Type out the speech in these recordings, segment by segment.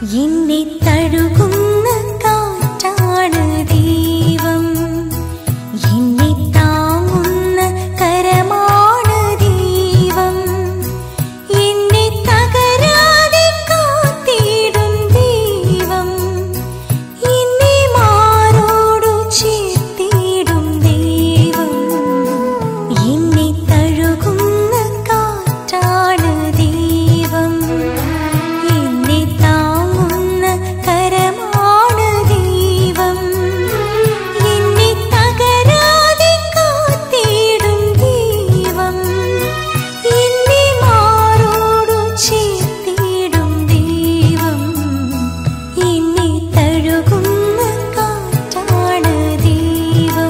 എന്നെ തഴുകുന്ന കാറ്റാണ് ദൈവം എന്നെ താങ്ങുന്ന കരമാണ് ദൈവം എന്നെ തകരാതെ കാത്തിടും ദൈവം എന്നെ മാറോടു ചേർത്തിടും ദൈവം എന്നെ തഴുകുന്ന കാറ്റാണ് ദൈവം എന്നെ താങ്ങുന്ന കരമാണ് ദൈവം എന്നെ തകരാതെ കാത്തിടും ദൈവം എന്നെ മാറോടു ചേർത്തിടും ദൈവം എന്നെ തഴുകുന്ന കാറ്റാണ് ദൈവം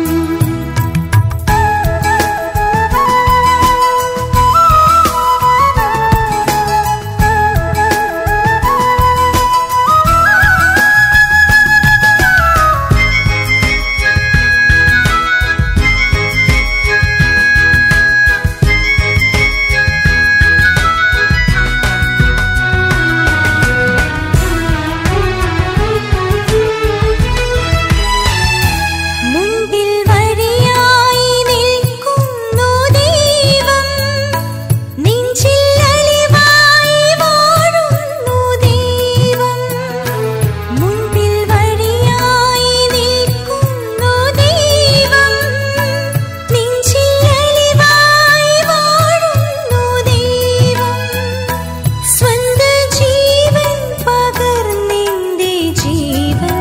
മുൻപിൽ വഴിയായി നിൽക്കുന്നു ദൈവം നെഞ്ചിൽ അലിവായി വാഴുന്നു ദൈവം മുൻപിൽ വഴിയായി നിൽക്കുന്നു ദൈവം നെഞ്ചിൽ അലിവായി വാഴുന്നു ദൈവം സ്വന്ത ജീവൻ പകർന്നെന്റെ ജീവൻ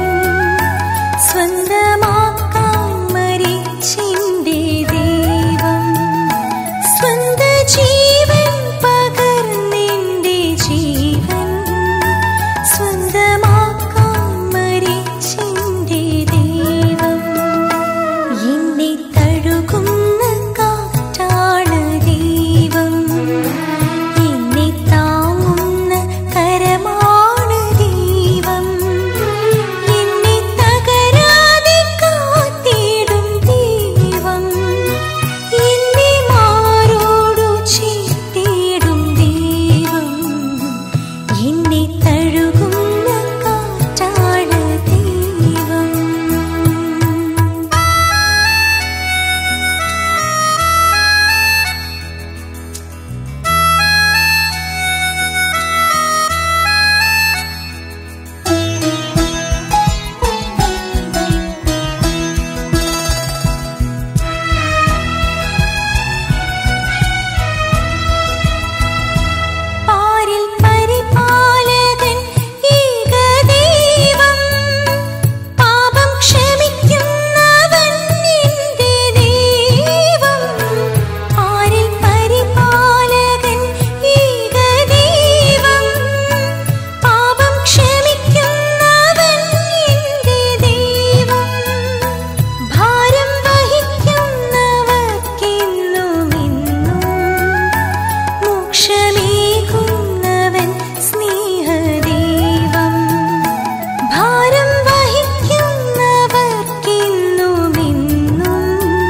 സ്വന്തമാക്കാൻ മരിച്ചെന്റെ ദൈവം സ്വന്ത ജീവൻ പകർന്നെന്റെ ജീവൻ സ്വന്തമാക്കാൻ മരിച്ചെന്റെ ദൈവം എന്നെ തഴുകുന്ന കാറ്റാണ് ദൈവം എന്നെ താങ്ങുന്ന കരമാണ് ദൈവം എന്നെ തകരാതെ കാത്തിടും ദൈവം എന്നെ മാറോടു ചേർത്തിടും ദൈവം എന്നെ തഴുകുന്ന കാറ്റാണ് ദൈവം പാരിൽ പരിപാലകൻ ഏകദൈവം പാപം ക്ഷമിക്കുന്നവൻ നിന്റെ ദൈവം പാരിൽ പരിപാലകൻ ഏകദൈവം പാപം ക്ഷമിക്കുന്നവൻ നിന്റെ ദൈവം ഭാരം വഹിക്കുന്നവർക്കെന്നുമെന്നും മോക്ഷമേകുന്നവൻ സ്നേഹദൈവം ഭാരം വഹിക്കുന്നവർക്കെന്നുമെന്നും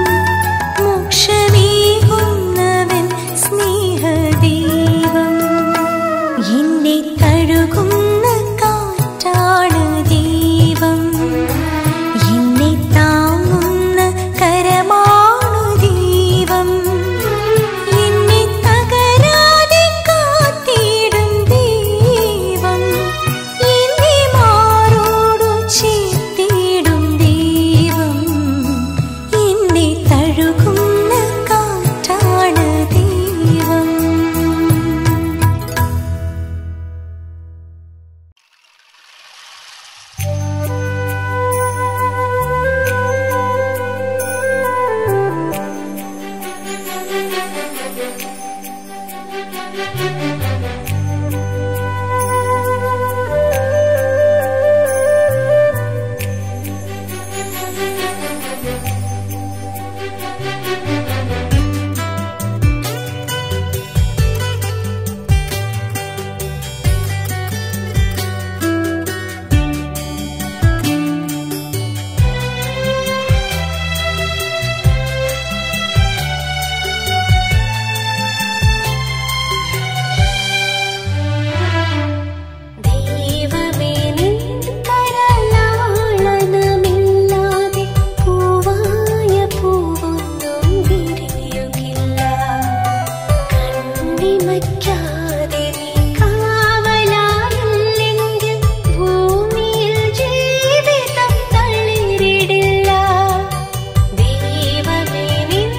മോക്ഷമേകുന്നവൻ സ്നേഹദൈവം എന്നെ തഴുകുന്ന കാറ്റാണ് ദൈവം എന്നെ താങ്ങുന്ന കരമാണു ദൈവം എന്നെ തകരാതെ കാത്തിടും ദൈവം എന്നെ മാറോടു ചേർത്തിടും ദൈവം എന്നെ തഴുകുന്ന കാറ്റാണ് ദൈവം കണ്ണിമയ്ക്കാതെ നീ കാവലായില്ലെങ്കിൽ ഭൂമിയിൽ ജീവിതം തളിരിടില്ല ദൈവമേ നിൻ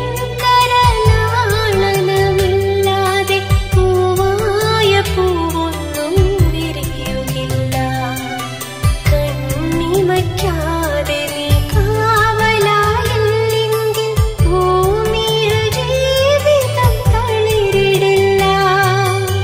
കരലാളനമില്ലാതെ പൂവായ പൂവൊന്നും വിരിയുകില്ല കണ്ണിമയ്ക്കാതെ നീ കാവലായില്ലെങ്കിൽ ഭൂമിയിൽ ജീവിതം തളിരിടില്ല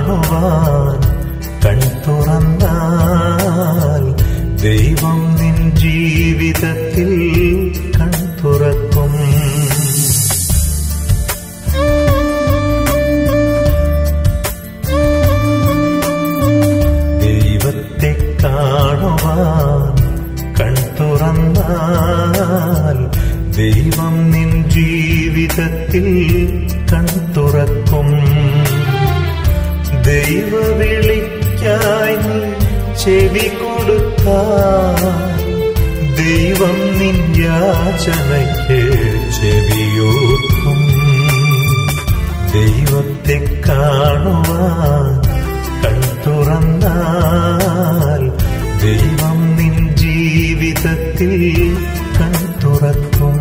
കാണുവാൻ കൺ തുറന്നാൽ ദൈവം നിൻ ജീവിതത്തിൽ കൺ തുറക്കും ദൈവത്തെ കാണുവാൻ കൺ തുറന്നാൽ ദൈവം നിൻ ജീവിതത്തിൽ കൺ തുറക്കും ദൈവവിളിക്കായി നീ ചെവി കൊടുത്താൽ ദൈവം നിൻ യാചനയ്ക്ക് ചെവിയോർക്കും ദൈവത്തെ കാണുവാൻ കൺ തുറന്നാൽ ദൈവം നിൻ ജീവിതത്തിൽ കൺ തുറക്കും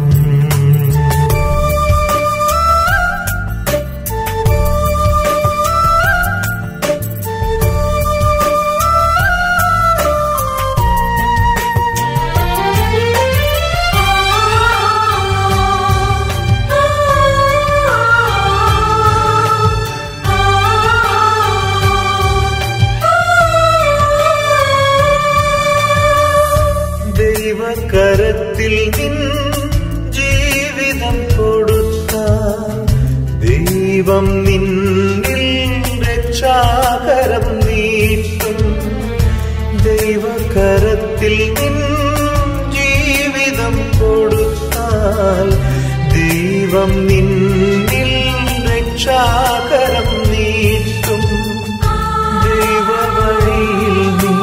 ദൈവകരത്തിൽ നിൻ ജീവിതം കൊടുത്ത ദൈവം നിന്നിൽ രക്ഷാകരം നീട്ടും ദൈവകരത്തിൽ നിൻ ജീവിതം കൊടുത്താൽ ദൈവം നിന്നിൽ രക്ഷാകരം നീട്ടും ദൈവവഴിയിൽ നീ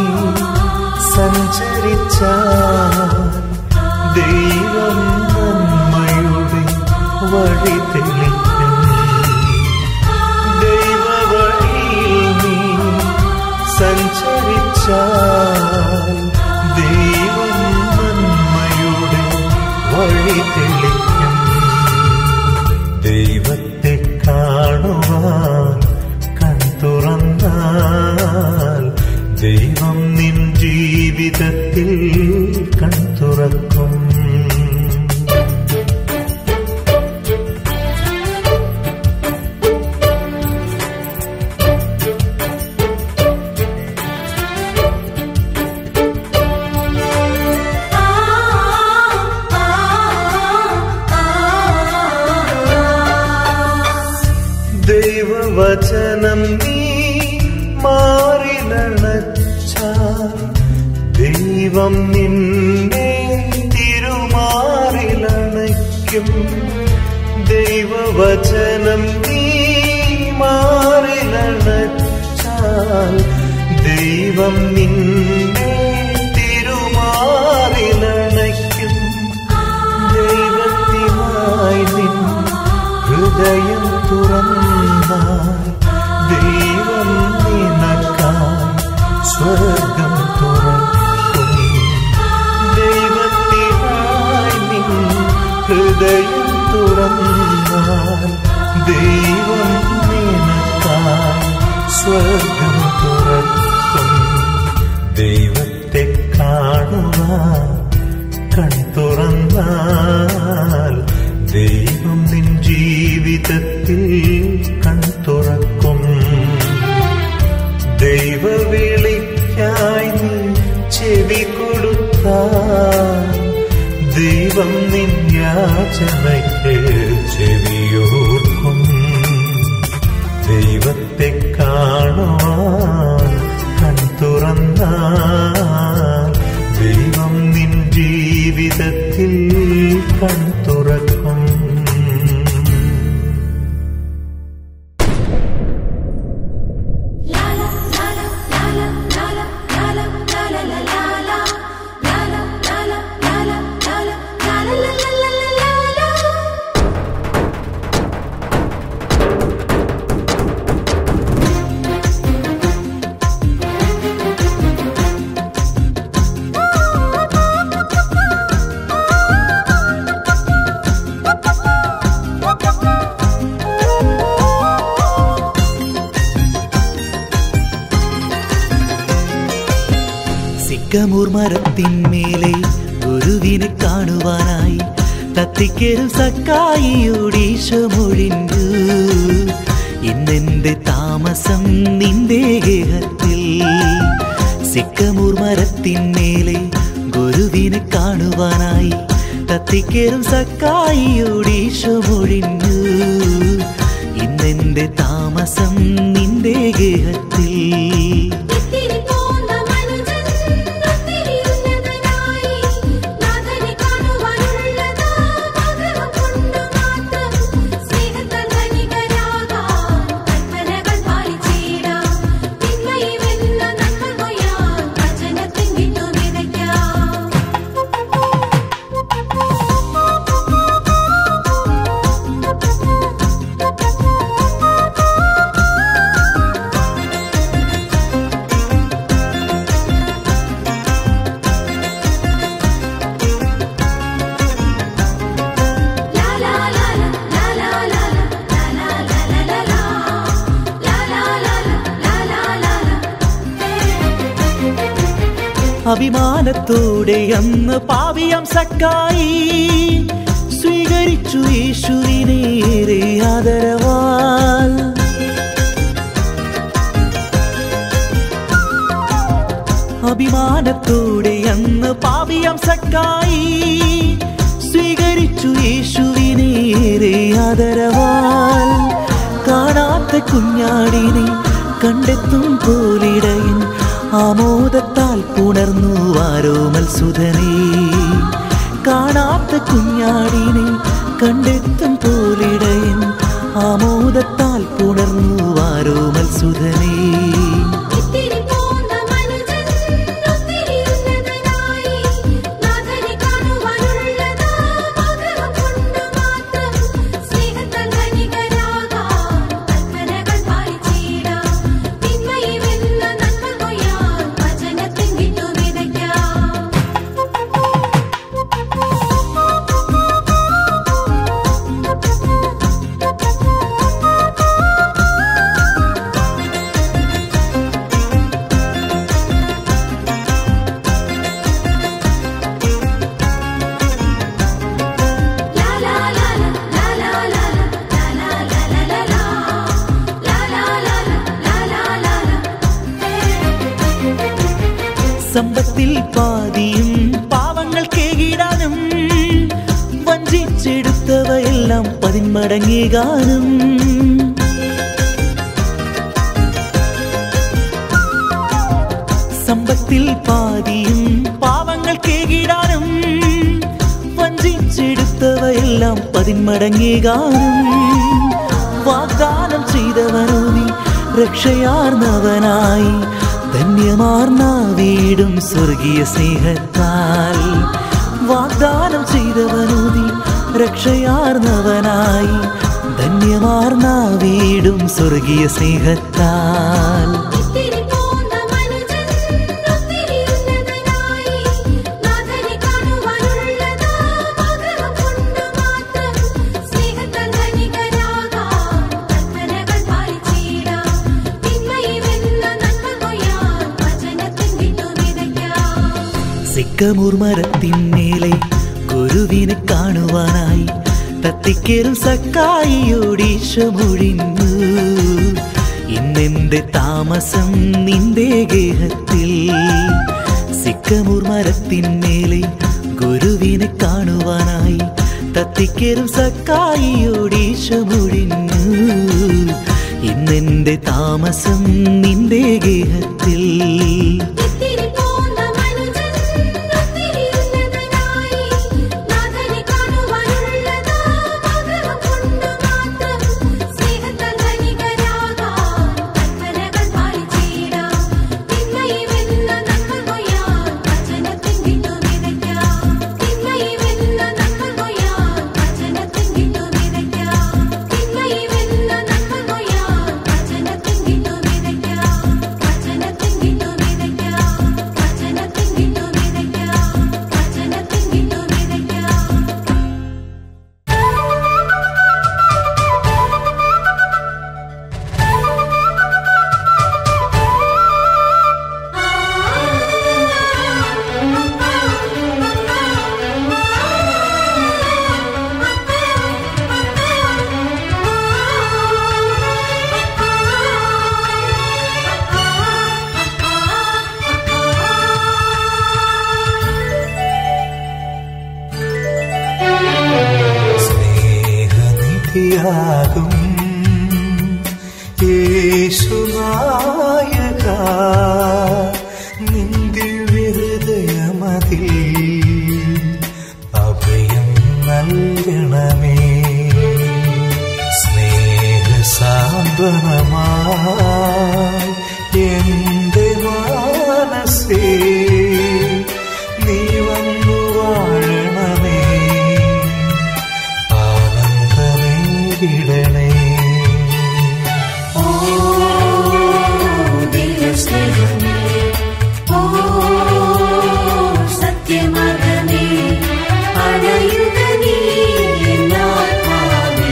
സഞ്ചരിച്ചാൽ ദൈവം നന്മയുടെ വഴി തെളിക്കും ദൈവവഴിയിൽ നീ സഞ്ചരിച്ചാൽ ദൈവം നന്മയുടെ വഴി തെളിക്കും ദൈവത്തെ കാണുവാൻ കൺ തുറന്നാൽ ദൈവം നിൻ ജീവിതത്തിൽ കൺ തുറക്കും ദൈവവചനം നീ മാറിലണച്ചാൽ ദൈവം നിന്നെ തിരുമാറിലണയ്ക്കും ദൈവവചനം നീ മാറിലണച്ചാൽ ദൈവം നിന്നെ തിരുമാറിലണയ്ക്കും ദൈവത്തിനായി നിൻ ഹൃദയം തുറന്നാൽ ദൈവം നിനക്കായി സ്വർഗം തുറക്കും ദൈവത്തിനായി നിൻ ഹൃദയം തുറന്നാൽ ദൈവം നിനക്കായി സ്വർഗം തുറക്കും ദൈവത്തെ കാണുവാൻ കൺ തുറന്നാൽ ദൈവം നിൻ ജീവിതത്തിൽ കൺ തുറക്കും ദൈവവിളിക്കായി നീ ചെവി കൊടുത്താൽ ദൈവം നിൻ യാചനയ്ക്ക് ചെവിയോർക്കും ദൈവത്തെ കാണുവാൻ കൺ തുറന്നാൽ ദൈവം നിൻ ജീവിതത്തിൽ കൺ തുറക്കും സിക്കമൂർ മരത്തിന്മേലെ ഗുരുവിനെ കാണുവാനായി തത്തിക്കരും സക്കായിയോടീശ മൊഴിഞ്ഞു ഇന്നെന്റെ താമസം നിന്റെ ഗേഹത്തിൽ സിക്കമൂർ മരത്തിന്മേലെ ഗുരുവിനെ കാണുവാനായി തത്തിക്കേറും സക്കായിയോടീശോ മൊഴിഞ്ഞു ഇന്നെന്റെ താമസം നിന്റെ ഗേഹത്തിൽ ഇത്തിരി പോന്ന മനുജൻ ഒത്തിരി ഉന്നതനായി നാഥനെ കാണുവാനുള്ളതാ ആഗ്രഹം കൊണ്ട് മാത്രം സ്നേഹത്താൽ ധനികരാകാം കൽപ്പനകൾ പാലിച്ചിടാം തിന്മയെ വെന്ന നന്മ കൊയ്യാൻ വചനത്തിൻ വിത്തു വിതയ്ക്കാം La la la la la la la la la la la la la la la la la la la അഭിമാനത്തോടെ അന്ന് പാവിയം സക്കായി സ്വീകരിച്ചു യേശുവിനേറെ ആദരവാൽ അഭിമാനത്തോടെ അന്ന് പാവിയം സക്കായി സ്വീകരിച്ചു യേശുവിനേറെ ആദരവാൽ കാണാത്ത കുഞ്ഞാടിനെ കണ്ടെത്തും പോലിടയൻ ആമോദത്താൽ പുണർന്നു വാരോമൽ സുധനേ കാണാത്ത കുഞ്ഞാടിനെ കണ്ടെത്തും പോലിടയൻ ആമോദത്താൽ പുണർന്നു വാരോമൽ സുധനേ ഇത്തിരി പോന്ന മനുജൻ ഒത്തിരി ഉന്നതനായി നാഥനെ കാണുവാനുള്ളതാ ആഗ്രഹം കൊണ്ട് മാത്രം സ്നേഹത്താൽ ധനികരാകാം കൽപ്പനകൾ പാലിച്ചിടാം തിന്മയെ വെന്ന നന്മ കൊയ്യാൻ വചനത്തിൻ വിത്തു വിതയ്ക്കാം La la la la la la la la la la la la la la la la la la la സമ്പത്തിൽ പാതിയും പാവങ്ങൾ കേകിടാനും വഞ്ചിച്ചെടുത്തവയെല്ലാം പതിന്മടങ്ങികാനും സമ്പത്തിൽ പാതിയും പാവങ്ങൾ കേകിടാനും വഞ്ചിച്ചെടുത്തവയെല്ലാം പതിന്മടങ്ങികാനും വാഗ്ദാനം ചെയ്തവനോ നീ രക്ഷയാർന്നവനായി ധന്യമാർന്ന വീടും സ്വർഗീയ സ്നേഹത്താൽ വാഗ്ദാനം ചെയ്തവനോ നീ രക്ഷയാർന്നവനായി ധന്യമാർന്ന വീടും സ്വർഗീയ സ്നേഹത്താൽ ഇത്തിരി പോന്ന മനുജൻ ഒത്തിരി ഉന്നതനായി നാഥനെ കാണുവാനുള്ളതാ ആഗ്രഹം കൊണ്ട് മാത്രം സ്നേഹത്താൽ ധനികരാകാം കൽപ്പനകൾ പാലിച്ചിടാം തിന്മയെ വെന്ന നന്മ കൊയ്യാൻ വചനത്തിൻ വിത്തു വിതയ്ക്കാം സിക്കമൂർ മരത്തിന്മേലെ ഗുരുവിനെ കാണുവാനായി തത്തിക്കേറും സക്കായിയോടീശമൊഴിഞ്ഞു ഇന്നെന്റെ താമസം നിന്റെ ഗേഹത്തിൽ സിക്കമൂർ മരത്തിന്മേലെ ഗുരുവിനെ കാണുവാനായി തത്തിക്കേറും സക്കായിയോടീശമൊഴിഞ്ഞു ഇന്നെന്റെ താമസം നിന്റെ ഗേഹത്തിൽ ഇത്തിരി പോന്ന മനുജൻ ഒത്തിരി ഉന്നതനായി നാഥനെ കാണുവാനുള്ളതാ ആഗ്രഹം കൊണ്ട് മാത്രം സ്നേഹത്താൽ ധനികരാകാം കൽപ്പനകൾ പാലിച്ചിടാം തിന്മയെ വെന്ന നന്മ കൊയ്യാൻ വചനത്തിൻ വിത്തു വിതയ്ക്കാം തിന്മയെ വെന്ന നന്മ കൊയ്യാൻ വചനത്തിൻ വിത്തു വിതയ്ക്കാം തിന്മയെ വെന്ന നന്മ കൊയ്യാൻ വചനത്തിൻ വിത്തു വിതയ്ക്കാം വചനത്തിൻ വിത്തു വിതയ്ക്കാം സ്വർഗീയ യേശുനായക നിന്ദിവ്യഹൃദയമതിൽ അഭയം നൽകണമേ സ്നേഹസാന്ത്വനമായി എന്റെ മാനസേ നീ വന്നു വാഴണമേ ആനന്ദമേകിടണേ ഓ ദൈവസ്നേഹമേ ഓ സത്യമകമേ അണയുക നീ എന്നാത്മാവേ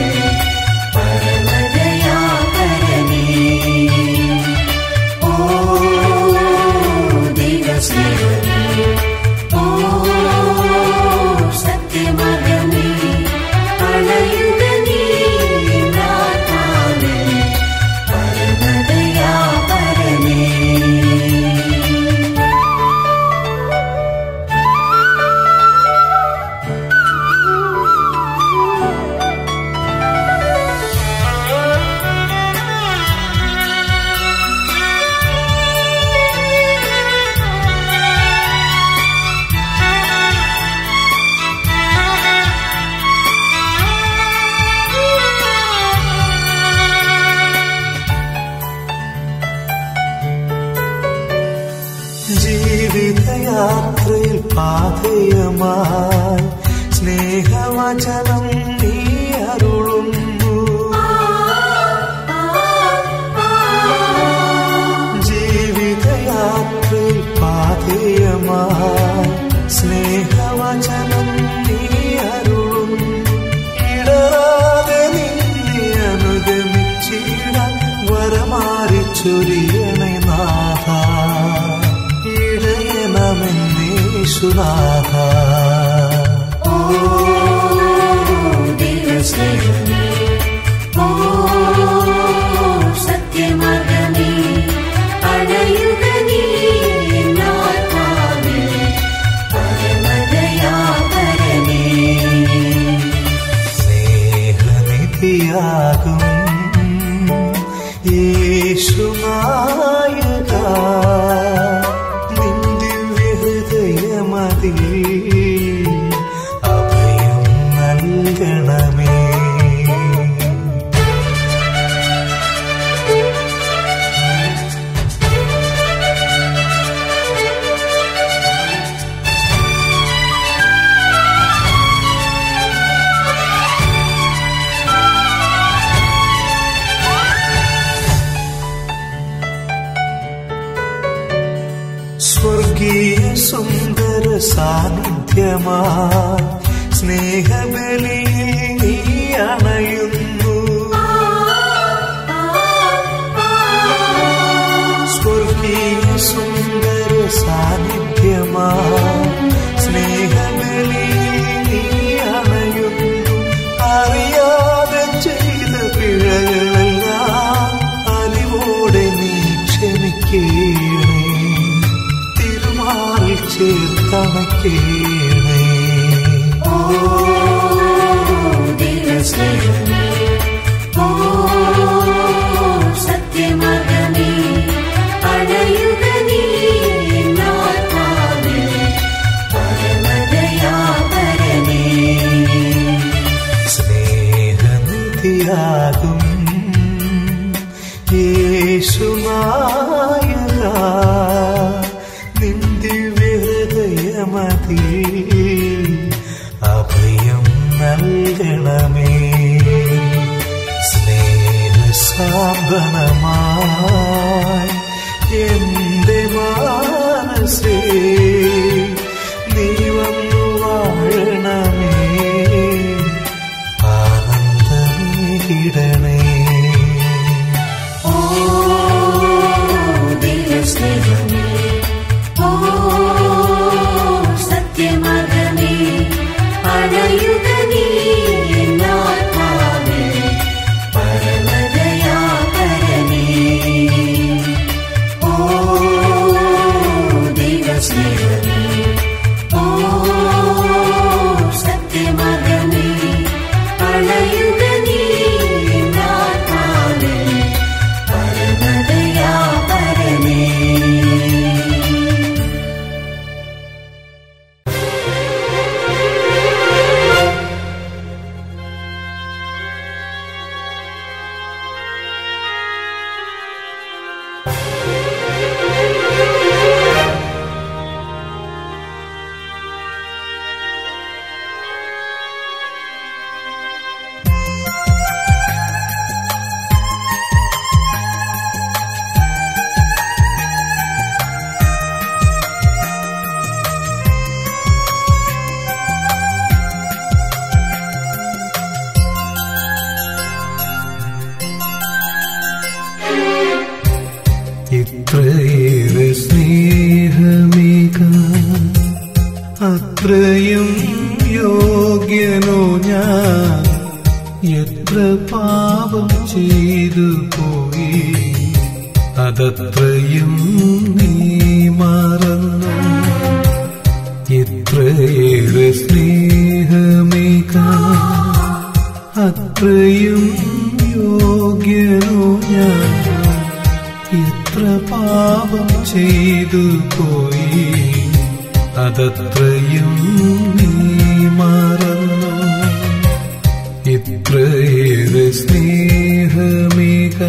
പരമദയാപരനേ ഓ ദൈവസ്നേഹമേ ഓ സത്യമകമേ അണയുക നീ എന്നാത്മാവേ പരമദയാപരനേ ജീവിതയാത്രയിൽ പാതയമായി സ്നേഹവചനം നീ അരുളുന്നു ജീവിതയാത്രയിൽ പാതയമായി സ്നേഹവചനം നീ അരുളുന്നു ഇടറാതെ നിന്നെ അനുഗമിച്ചിടാൻ വരമാറി ചൊരിയണേ നാഥ ഇടയണമെന്നേശുനാഥ ഓ ദൈവസ്നേഹമേ ഓ സത്യമകമേ അണയുക നീ എന്നാത്മാവേ പരമദയാപരനേ സ്നേഹനിധിയാകും യേശുനായക നിന്ദിവ്യഹൃദയമതിൽ അഭയം നൽകണമേ സ്വർഗീയ സുന്ദര സാന്നിധ്യമായി സ്നേഹബലിയിൽ നീ അണയുന്നു സ്വർഗീയ സുന്ദര സാന്നിധ്യമായി സ്നേഹബലിയിൽ നീ അണയുന്നു അറിയാതെ ചെയ്ത പിഴകളെല്ലാം അലിവോടെ നീ ക്ഷമിക്കേണേ തിരുമാറിൽ ചേർത്തണക്കേണേ ഓ ദൈവസ്നേഹമേ ഓ സത്യമകമേ അണയുക നീ എന്നാത്മാവേ പരമദയാപരനേ സ്നേഹനിധിയാകും യേശുനായക നിന്ദിവ്യഹൃദയമതിൽ അഭയം നൽകണമേ ഇത്രയേറെ സ്നേഹമേക അത്രയും യോഗ്യനോ ഞാൻ എത്ര പാപം ചെയ്തു പോയി അതത്രയും നീ മറന്നു ഇത്രയേറെ സ്നേഹമേക അത്രയും യോഗ്യനോ ഞാൻ എത്ര പാപം ചെയ്തു പോയി അതത്രയും നീ മറന്നു ഇത്രയേറെ സ്നേഹമേക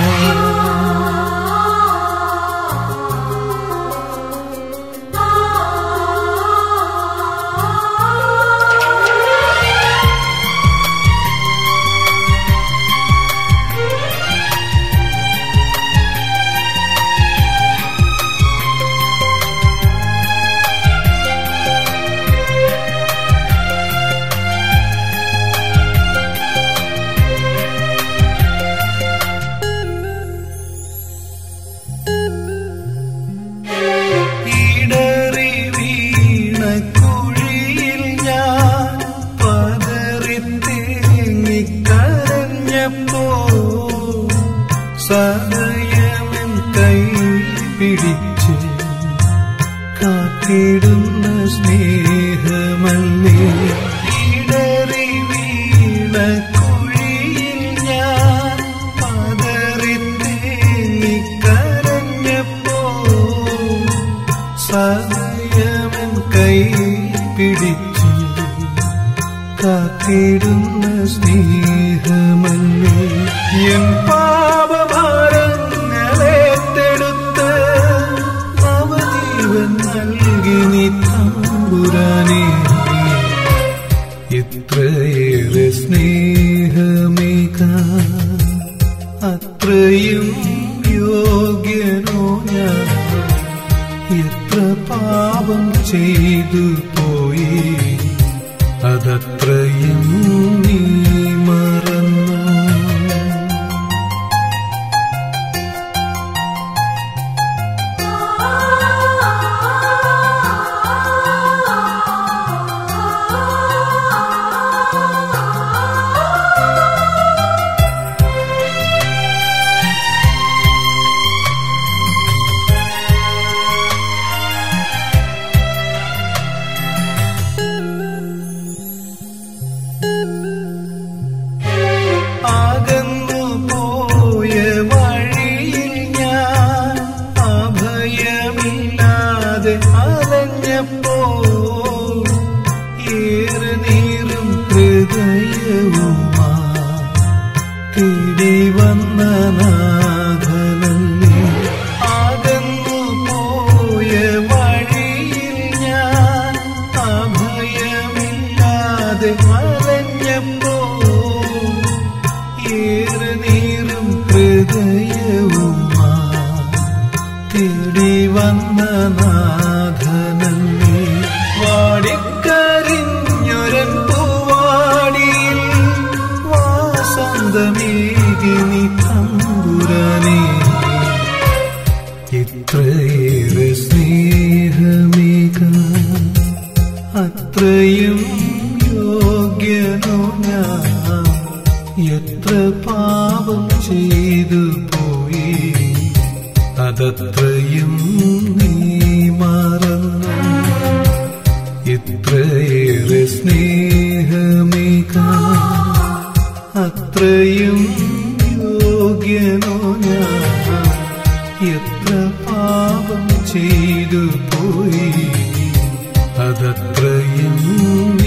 ഇടറി വീണ കുഴിയിൽ ഞാൻ പതറി തേങ്ങിക്കരഞ്ഞപ്പോ സദയമെൻ കൈ പിടിച്ച് കാത്തിടുന്ന സ്നേഹമല്ലേ ഇടറി വീണ കുഴിയിൽ ഞാൻ പതറി തേങ്ങിക്കരഞ്ഞപ്പോ സദയമൻ കൈ പിടിച്ചു കാത്തിടുന്ന സ്നേഹമല്ലേ എൻ പാപഭാരങ്ങളേറ്റെടുത്ത് നവജീവൻ നൽകി നീ തമ്പുരാനേ ഇത്രയേറെ സ്നേഹമേക അത്രയും യോഗ്യനോ ഞാൻ എത്ര പാപം ചെയ്തു പോയി അതത്രയും നീ മറന്നു അകന്നു പോയ വഴിയിൽ ഞാൻ അഭയമില്ലാതെ അലഞ്ഞപ്പോ ഏറെ നീറും ഹൃദയവുമാ തേടി വന്ന നാഥനല്ലേ അകന്നു പോയ വഴിയിൽ ഞാൻ അഭയമില്ലാതെ അലഞ്ഞപ്പോ ഏറെ നീറും ഹൃദയവുമാ തേടി വന്ന നാഥനല്ലേ വാടിക്കരിഞ്ഞൊരൻ പൂവാടിയിൽ വാസന്തമേകി നീ തമ്പുരാനേ ഇത്രയേറെ സ്നേഹമേക അത്രയും യോഗ്യനോ ഞാൻ എത്ര പാപം ചെയ്തു പോയി അതത്രയും നീ മറന്നു ഇത്രയേറെ സ്നേഹമേക അത്രയും യോഗ്യനോ ഞാൻ എത്ര പാപം ചെയ്തു പോയി അതത്രയും